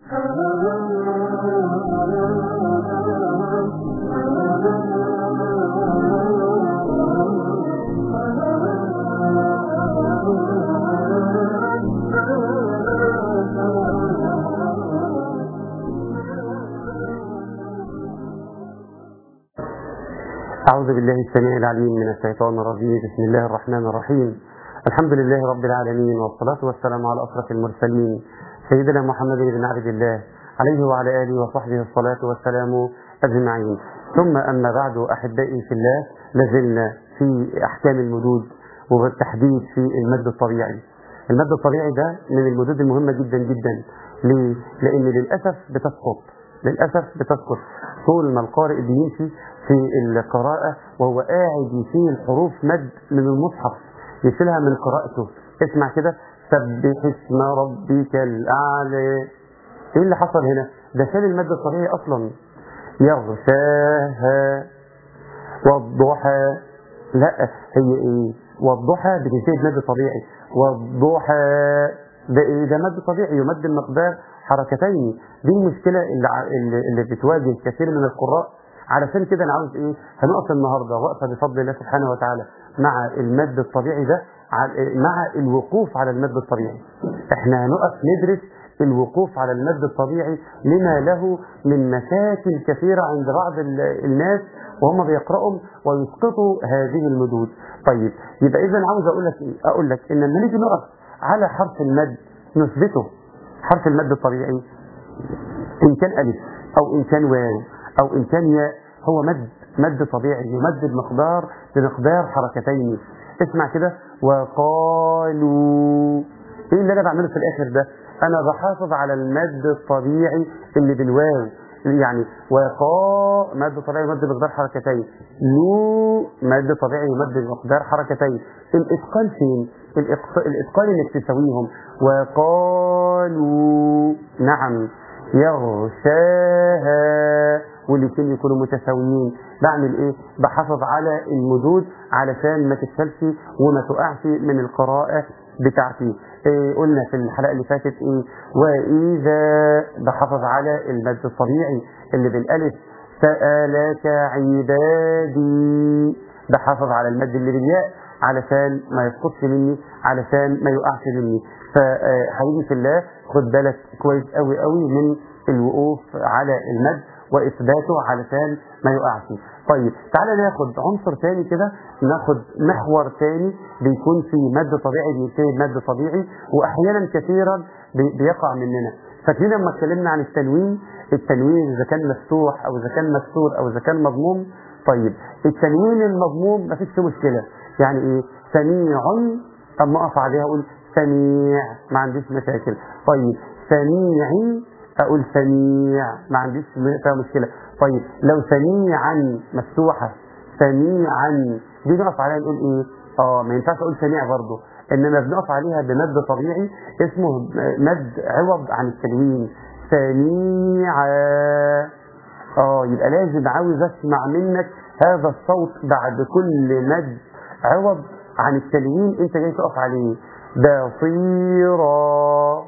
أعوذ بالله السميع العليم من الشيطان الرجيم بسم الله الرحمن الرحيم الحمد لله رب العالمين والصلاة والسلام على أشرف المرسلين سيدنا محمد بن عبد الله عليه وعلى آله وصحبه الصلاة والسلام أجمعين ثم أما بعد أحبائي في الله لازلنا في أحكام المدود وبالتحديد في المد الطبيعي المد الطبيعي ده من المدود المهمة جدا جدا ليه؟ لأن للأسف بتسقط للأسف بتسقط طول ما القارئ بيمشي في القراءة وهو قاعد يشيل الحروف مد من المصحف يشيلها من قراءته اسمع كده سبح اسم ربك الأعلى ايه اللي حصل هنا ده شال المد الطبيعي اصلا يغشاها والضحى لا هي ايه والضحى بتنتهي بمد طبيعي والضحى ده ايه ده مد طبيعي يمد المقدار حركتين دي المشكله اللي, ع- اللي, اللي بتواجه كثير من القراء علشان كده انا عاوز ايه هنقف النهارده وقفه بفضل الله سبحانه وتعالى مع المد الطبيعي ده ع- مع الوقوف على المد الطبيعي احنا هنقف ندرس الوقوف على المد الطبيعي لما له من مشاكل كثيرة عند بعض ال- الناس وهم بيقرأوا ويسقطوا هذه المدود طيب يبقى إذا عاوز أقول لك إيه؟ أقول لك إن لما نيجي نقف على حرف المد نثبته حرف المد الطبيعي إن كان ألف أو إن كان واو أو إن كان ياء هو مد مد طبيعي يمد بمقدار بمقدار حركتين اسمع كده وقالوا ايه اللي انا بعمله في الاخر ده انا بحافظ على المد الطبيعي اللي بالواو يعني وقا مد طبيعي يمد بمقدار حركتين لو مد طبيعي يمد بمقدار حركتين الاتقان فين الإتق- الاتقان انك تساويهم وقالوا نعم يغشاها والاثنين يكونوا متساويين بعمل ايه بحافظ على المدود علشان ما تتشالش وما تقعش من القراءة بتاعتي إيه قلنا في الحلقة اللي فاتت ايه واذا بحافظ على المد الطبيعي اللي بالالف سألك عبادي بحافظ على المد اللي بالياء علشان ما يسقطش مني علشان ما يقعش مني فحبيبي في الله خد بالك كويس قوي قوي من الوقوف على المد واثباته علشان ما يقعش طيب تعالى ناخد عنصر تاني كده ناخد محور تاني بيكون فيه مد طبيعي بينتهي بمد طبيعي واحيانا كثيرا بي- بيقع مننا فاكرين لما اتكلمنا عن التنوين التنوين اذا كان مفتوح او اذا كان مكسور او اذا كان مضموم طيب التنوين المضموم مفيش فيه مشكله يعني ايه سميع اما اقف عليها اقول سميع ما عنديش مشاكل طيب سميعي اقول سميع ما عنديش فيها مشكله طيب لو سميعا مفتوحه سميعا دي نقف عليها نقول ايه اه ما ينفعش اقول سميع برضه انما بنقف عليها بمد طبيعي اسمه مد عوض عن التنوين سميعا اه يبقى لازم عاوز اسمع منك هذا الصوت بعد كل مد عوض عن التنوين انت جاي تقف عليه بصيرا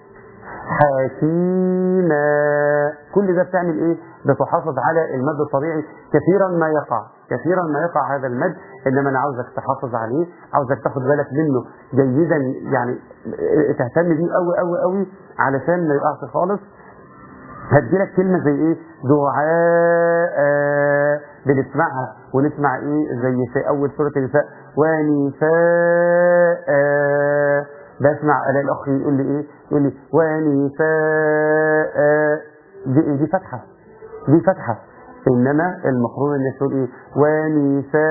حكيما كل ده بتعمل ايه بتحافظ على المد الطبيعي كثيرا ما يقع كثيرا ما يقع هذا المد انما انا عاوزك تحافظ عليه عاوزك تاخد بالك منه جيدا يعني تهتم بيه قوي قوي قوي علشان ما يقعش خالص هدي لك كلمه زي ايه دعاء بنسمعها ونسمع ايه زي في اول سوره النساء ونساء بسمع الاقي الاخ يقول لي ايه يقول لي ونساء دي دي فتحه دي فتحه انما المفروض الناس تقول ايه ونساء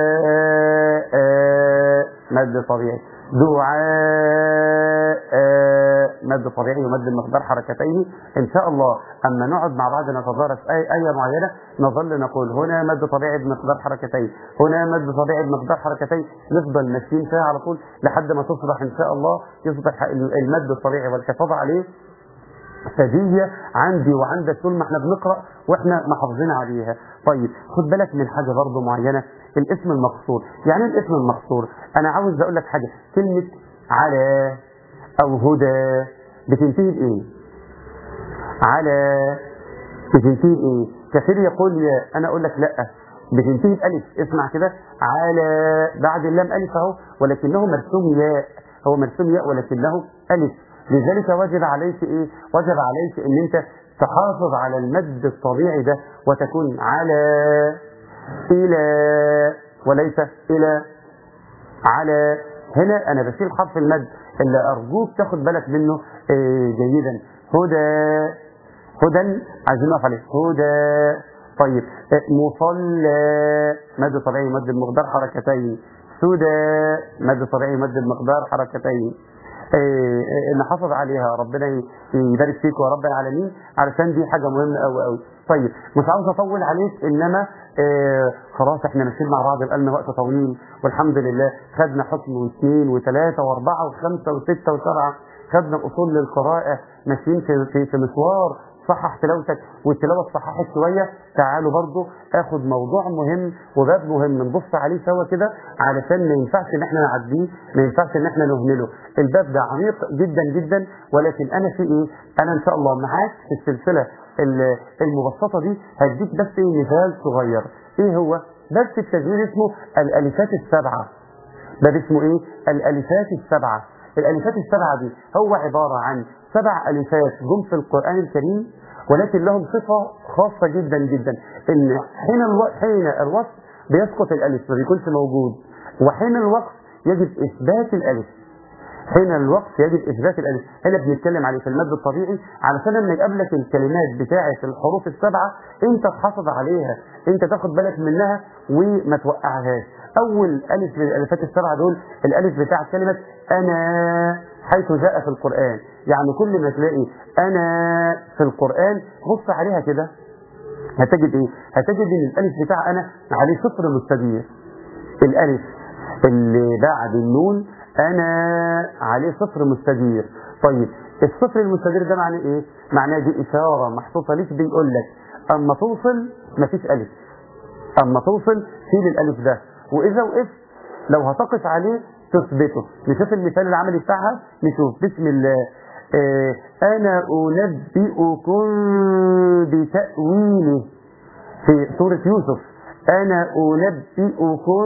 مد طبيعي دعاء مد طبيعي ومد المقدار حركتين ان شاء الله اما نقعد مع بعض نتدارس اي ايه معينه نظل نقول هنا مد طبيعي بمقدار حركتين هنا مد طبيعي بمقدار حركتين نفضل ماشيين فيها على طول لحد ما تصبح ان شاء الله يصبح المد الطبيعي والحفاظ عليه سجية عندي وعندك طول ما احنا بنقرأ واحنا محافظين عليها طيب خد بالك من حاجة برضه معينة الاسم المقصور يعني ايه الاسم المقصور انا عاوز اقول لك حاجة كلمة على او هدى بتنتهي بايه على بتنتهي بايه كثير يقول يا انا اقول لك لا بتنتهي بألف اسمع كده على بعد اللام ألف أهو ولكنه مرسوم ياء هو مرسوم ياء ولكنه ألف لذلك وجب عليك إيه وجب عليك إن أنت تحافظ على المد الطبيعي ده وتكون على إلى وليس إلى على هنا أنا بشيل حرف المد اللي أرجوك تاخد بالك منه إيه جيدا هدى هدى عايزين نقف عليه هدى طيب مصلى مد طبيعي مد المقدار حركتين سدى مد طبيعي مد المقدار حركتين إيه نحافظ عليها ربنا يبارك فيك يا رب العالمين علشان دي حاجه مهمه قوي قوي طيب مش عاوز اطول عليك انما إيه خلاص احنا ماشيين مع بعض بقالنا وقت طويل والحمد لله خدنا حكم واثنين وثلاثه واربعه وخمسه وسته وسبعه خدنا اصول للقراءه ماشيين في في, في مشوار صحح تلاوتك والتلاوه اتصححت شويه تعالوا برضو اخد موضوع مهم وباب مهم نبص عليه سوا كده علشان ما ينفعش ان احنا نعديه ما ينفعش ان احنا نهمله الباب ده عميق جدا جدا ولكن انا في ايه انا ان شاء الله معاك في السلسله المبسطه دي هديك بس ايه مثال صغير ايه هو بس التجويد اسمه الالفات السبعه باب اسمه ايه الالفات السبعه الالفات السبعه دي هو عباره عن سبع الفات جم في القران الكريم ولكن لهم صفه خاصه جدا جدا ان حين الوقت حين الوصف بيسقط الالف ما بيكونش موجود وحين الوقف يجب اثبات الالف حين الوقف يجب اثبات الالف هنا بنتكلم عليه في المد الطبيعي علشان لما يقابلك الكلمات بتاعه الحروف السبعه انت تحافظ عليها انت تاخد بالك منها وما توقعهاش اول الف من الالفات السبعه دول الالف بتاع كلمه انا حيث جاء في القران يعني كل ما تلاقي انا في القران بص عليها كده هتجد ايه هتجد ان الالف بتاع انا عليه صفر مستدير الالف اللي بعد النون انا عليه صفر مستدير طيب الصفر المستدير ده معناه ايه معناه دي اشاره محطوطه ليك بيقول لك اما توصل مفيش الف اما توصل شيل الالف ده واذا وقفت لو هتقف عليه تثبته نشوف المثال العملي بتاعها نشوف بسم الله آه انا انبئكم بتاويله في سوره يوسف انا انبئكم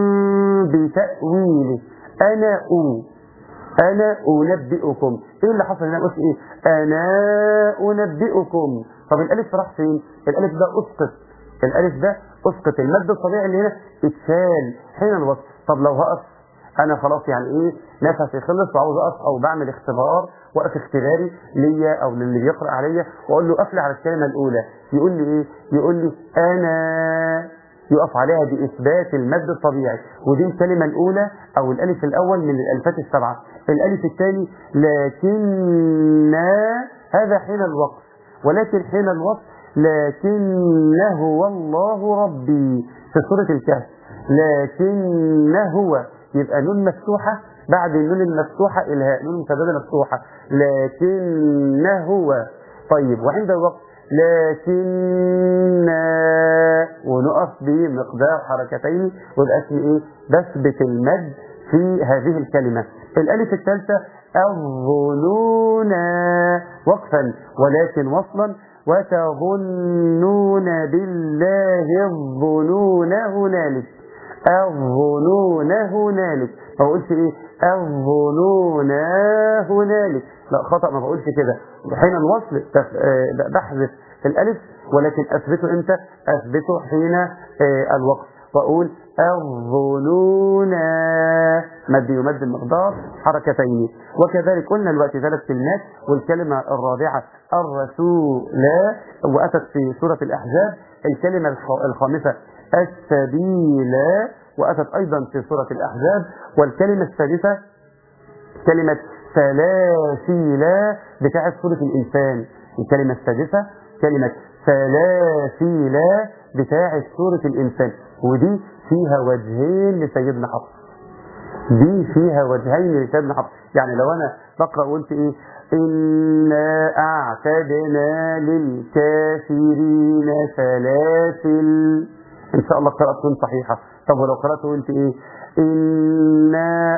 بتاويله انا او انا انبئكم ايه اللي حصل هنا قلت ايه انا انبئكم طب الالف راح فين الالف ده اسقط الالف ده اسقط المد الطبيعي اللي هنا اتشال حين الوصف طب لو هقف انا خلاص يعني ايه نفسي خلص وعاوز اقف او بعمل اختبار وقف اختباري ليا او للي بيقرا عليا واقول له قفل على الكلمه الاولى يقول لي ايه يقول لي انا يقف عليها بإثبات المد الطبيعي ودي الكلمة الأولى أو الألف الأول من الألفات السبعة الألف الثاني لكن هذا حين الوقف ولكن حين الوقف لكن هو الله ربي في سورة الكهف لكن هو يبقى نون مفتوحة بعد النون المفتوحة الهاء نون مسددة مفتوحة لكن هو طيب وعند الوقف لكن ونقف بمقدار حركتين ويبقى اسم ايه بثبت المد في هذه الكلمة الالف الثالثة الظنون وقفا ولكن وصلا وتظنون بالله الظنون هنالك الظنون هنالك ما بقولش ايه الظنون هنالك لا خطأ ما بقولش كده حين الوصل بحذف الالف ولكن اثبته امتى اثبته حين الوقف واقول الظنون مد يمد المقدار حركتين وكذلك قلنا الوقت ثلاث كلمات والكلمة الرابعة الرسول وأتت في سورة الأحزاب الكلمة الخامسة السبيل وأتت أيضا في سورة الأحزاب والكلمة السادسة كلمة سلاسيلا بتاعت سورة الإنسان الكلمة السادسة كلمة سلاسيلا بتاعت سورة الإنسان ودي فيها وجهين لسيدنا حفص دي فيها وجهين لسيدنا حفص يعني لو أنا بقرأ وقلت إيه إنا أعتدنا للكافرين سلاسل إن شاء الله القراءة تكون صحيحة طب ولو قرأت وقلت إيه إنا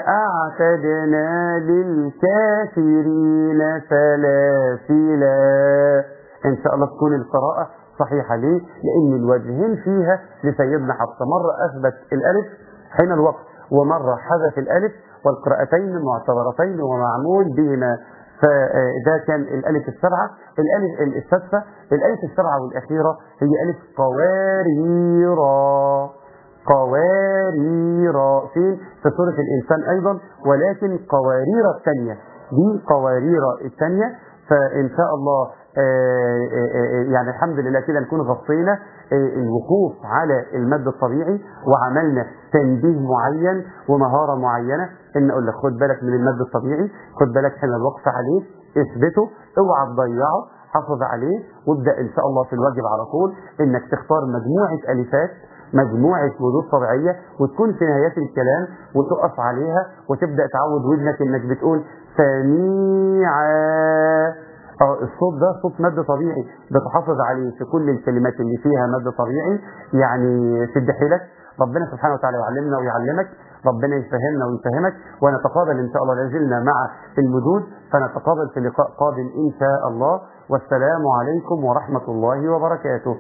أعتدنا للكافرين سلاسلا ان شاء الله تكون القراءة صحيحة ليه؟ لان الوجهين فيها لسيدنا حفصة مرة اثبت الالف حين الوقت ومرة حذف الالف والقراءتين معتبرتين ومعمول بهما فده كان الالف السبعة الالف السادسة الالف السبعة والاخيرة هي الف قواريرا قواريرا فين في سورة الإنسان أيضا ولكن قوارير الثانية دي قوارير الثانية فإن شاء الله آآ آآ يعني الحمد لله كده نكون غطينا الوقوف على المد الطبيعي وعملنا تنبيه معين ومهارة معينة إن أقول لك خد بالك من المد الطبيعي خد بالك حين الوقف عليه اثبته اوعى تضيعه حافظ عليه وابدأ إن شاء الله في الواجب على طول إنك تختار مجموعة ألفات مجموعة وجود طبيعية وتكون في نهايات الكلام وتقف عليها وتبدأ تعود ودنك انك بتقول سميعا اه الصوت ده صوت مد طبيعي بتحافظ عليه في كل الكلمات اللي فيها مد طبيعي يعني شد حيلك ربنا سبحانه وتعالى يعلمنا ويعلمك ربنا يفهمنا ويفهمك ونتقابل ان شاء الله لازلنا مع المدود فنتقابل في لقاء قادم ان شاء الله والسلام عليكم ورحمة الله وبركاته